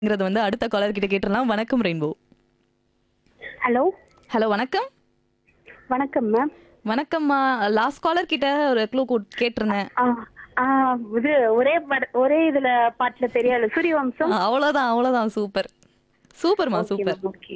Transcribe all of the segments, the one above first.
ங்கிறது வந்து அடுத்த காலர் கிட்ட கேட்டுறலாம் வணக்கம் ரெயின்போ ஹலோ ஹலோ வணக்கம் வணக்கம் மேம் வணக்கம்மா லாஸ்ட் காலர் கிட்ட ஒரு க்ளூ கேட்டிருந்தேன் ஆ ஆ, இது ஒரே பட- ஒரே இதுல பாட்டுல தெரியல சூரியவம்சம் அவ்வளவுதான் அவ்வளவுதான் சூப்பர் சூப்பர்மா சூப்பர் ஓகே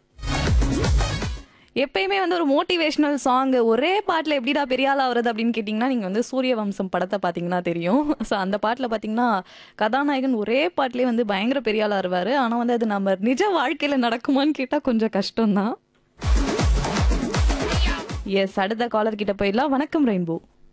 எப்பயுமே வந்து ஒரு மோட்டிவேஷனல் சாங் ஒரே பாட்டில் எப்படிடா பெரிய ஆள் ஆகுறது அப்படின்னு கேட்டிங்கன்னா நீங்கள் வந்து சூரிய வம்சம் படத்தை பார்த்தீங்கன்னா தெரியும் ஸோ அந்த பாட்டில் பார்த்தீங்கன்னா கதாநாயகன் ஒரே பாட்டிலே வந்து பயங்கர பெரிய ஆளாக வருவார் ஆனால் வந்து அது நம்ம நிஜ வாழ்க்கையில் நடக்குமான்னு கேட்டால் கொஞ்சம் கஷ்டம்தான் எஸ் அடுத்த காலர் கிட்ட போயிடலாம் வணக்கம் ரெயின்போ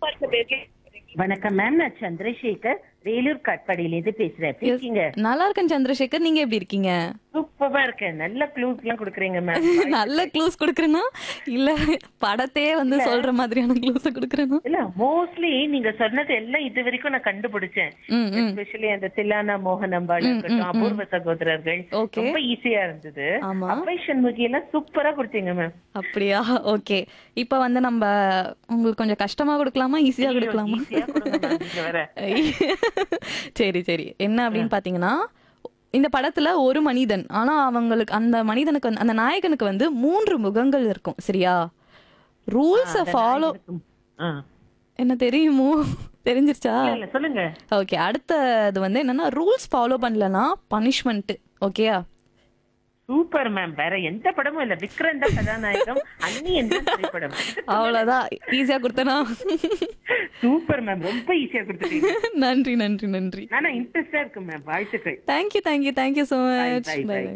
வணக்கம் மேம் நான் சந்திரசேகர் வேலூர் காட்பாடியிலேருந்து பேசுறேன் எப்படி இருக்கீங்க நல்லா இருக்கேன் சந்திரசேகர் நீங்க எப்படி இருக்கீங்க சூப்பரா இருக்கேன் நல்ல க்ளூஸ் எல்லாம் கொடுக்குறீங்க மேம் நல்ல க்ளூஸ் கொடுக்குறேன்னா இல்ல படத்தையே வந்து சொல்ற மாதிரியான க்ளூஸ் கொடுக்குறேன்னா இல்ல மோஸ்ட்லி நீங்க சொன்னது எல்லாம் இது வரைக்கும் நான் கண்டுபிடிச்சேன் ம் ம் எஸ்பெஷலி அந்த தில்லானா மோகனம்பாள் இருக்கட்டும் அபூர்வ சகோதரர்கள் Okay. ரொம்ப ஈஸியா இருந்தது ஆமா. அப்பை சண்முகி எல்லாம் சூப்பரா கொடுத்தீங்க மேம் அப்படியா ஓகே இப்ப வந்து நம்ம உங்களுக்கு கொஞ்சம் கஷ்டமா கொடுக்கலாமா ஈஸியா கொடுக்கலாமா ஈஸியா கொடுங்க ma'am, நீங்க வேற சரி சரி என்ன அப்படின்னு பாத்தீங்கன்னா இந்த படத்துல ஒரு மனிதன் ஆனா அவங்களுக்கு அந்த மனிதனுக்கு வந்து அந்த நாயகனுக்கு வந்து மூன்று முகங்கள் இருக்கும் சரியா ரூல்ஸ ஃபாலோ ஆ. என்ன தெரியுமோ தெரிஞ்சிருச்சா இல்ல, இல்ல சொல்லுங்க ஓகே அடுத்தது வந்து என்னன்னா ரூல்ஸ் ஃபாலோ பண்ணலனா பனிஷ்மெண்ட் ஓகேயா சூப்பர் மேம் வேற எந்த படமும் இல்ல விக்ரம் தான் கதாநாயகம் அன்னி எந்த திரைப்படம் அவ்வளவுதான் ஈஸியா கொடுத்தனா சூப்பர் மேம் ரொம்ப ஈஸியா கொடுத்துட்டீங்க நன்றி நன்றி நன்றி நானா இன்ட்ரெஸ்டா இருக்கு மேம் வாழ்த்துக்கள் thank you thank you thank you so much bye, bye.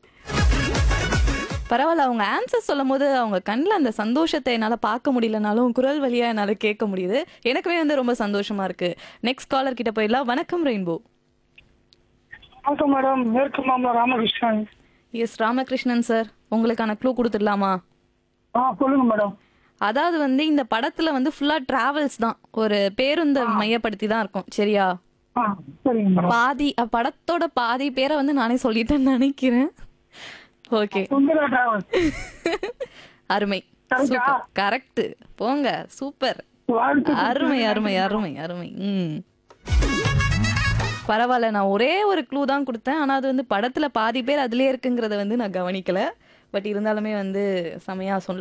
பரவாயில்ல அவங்க ஆன்சர் சொல்லும் போது அவங்க கண்ணில் அந்த சந்தோஷத்தை என்னால் பார்க்க முடியலனாலும் குரல் வழியா என்னால் கேட்க முடியுது எனக்குமே வந்து ரொம்ப சந்தோஷமா இருக்கு நெக்ஸ்ட் காலர் கிட்ட போயிடலாம் வணக்கம் ரெயின்போ வணக்கம் மேடம் மேற்கு மாமலா ராமகிருஷ்ணன் எஸ் ராமகிருஷ்ணன் சார் உங்களுக்கான க்ளூ கொடுத்துடலாமா ஆ சொல்லுங்க மேடம் அதாவது வந்து இந்த படத்துல வந்து ஃபுல்லா டிராவல்ஸ் தான் ஒரு பேருந்தை மையப்படுத்தி தான் இருக்கும் சரியா ஆ சரிங்க மேடம் பாதி அ, படத்தோட பாதி பேரை வந்து நானே சொல்லிட்டேன்னு நினைக்கிறேன் ஓகே சுந்தரா டிராவல்ஸ் அருமை Correct-ஆ? சூப்பர் கரெக்ட் போங்க சூப்பர் வாழ்த்து அருமை அருமை அருமை அருமை ம் பரவாயில்ல நான் ஒரே ஒரு க்ளூ தான் கொடுத்தேன் ஆனா அது வந்து படத்துல பாதி பேர் அதுலயே இருக்குங்கிறத வந்து நான் கவனிக்கல பட் இருந்தாலுமே வந்து செமையா சொல்ல